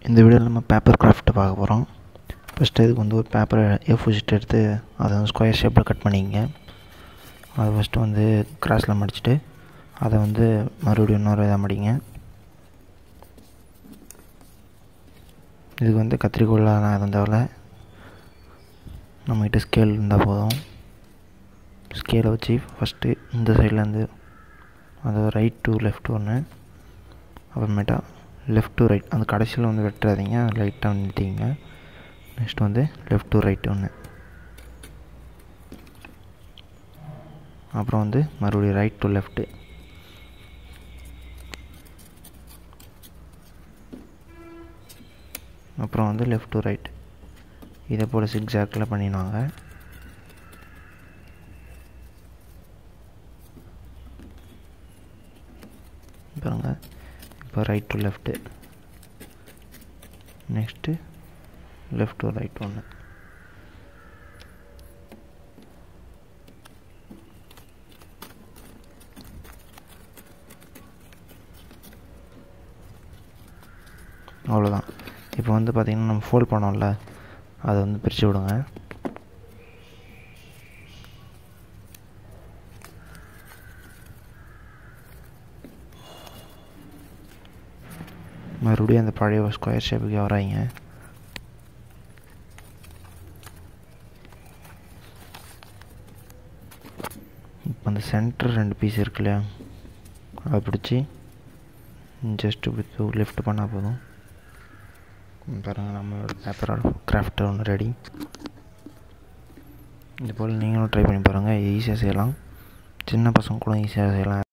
இந்த வீடியோவில் நம்ம பேப்பர் கிராஃப்ட் பார்க்க போகிறோம் ஃபஸ்ட்டு இதுக்கு வந்து ஒரு பேப்பரை ஏ ஷீட் எடுத்து அதை வந்து ஸ்கொயர் ஷேப்பில் கட் பண்ணிக்கங்க அதை ஃபஸ்ட்டு வந்து கிராஸில் மடிச்சுட்டு அதை வந்து மறுபடியும் இன்னொரு இதாக மடிங்க இதுக்கு வந்து கத்திரிக்கோலாம் எதுவும் தேவையில்ல நம்மகிட்ட ஸ்கேல் இருந்தால் போதும் ஸ்கேலை வச்சு ஃபஸ்ட்டு இந்த சைட்லேருந்து அது ரைட் டு லெஃப்ட் ஒன்று அப்புறமேட்டா லெஃப்ட் டு ரைட் அந்த கடைசியில் வந்து வெட்டுறாதீங்க லைட்டாக நிறுத்திங்க நெக்ஸ்ட் வந்து லெஃப்ட் டு ரைட் ஒன்று அப்புறம் வந்து மறுபடியும் ரைட் டு லெஃப்ட்டு அப்புறம் வந்து லெஃப்ட் டு ரைட் இதே போல் சிக்ஸ் ஜாக்கில் பண்ணிடுவாங்க பாருங்க இப்போ right to left next left to right ஒன்று அவ்வளோதான் இப்போ வந்து பார்த்திங்கன்னா நம்ம ஃபோல்ட் பண்ணோம்ல அதை வந்து பிரித்து விடுங்க மறுபடியும் அந்த பழைய ஸ்கொயர் ஷேப்புக்கு வராங்க இப்போ அந்த சென்டர் ரெண்டு பீஸ் இருக்கு இல்லையா அதை பிடிச்சி ஜஸ்ட் இப்படி லிஃப்ட் பண்ணால் போதும் பாருங்கள் நம்மளோட பேப்பரோட கிராஃப்ட் ஒன்று ரெடி இது போல் நீங்களும் ட்ரை பண்ணி பாருங்கள் ஈஸியாக செய்யலாம் சின்ன பசங்க கூட ஈஸியாக செய்யலாம்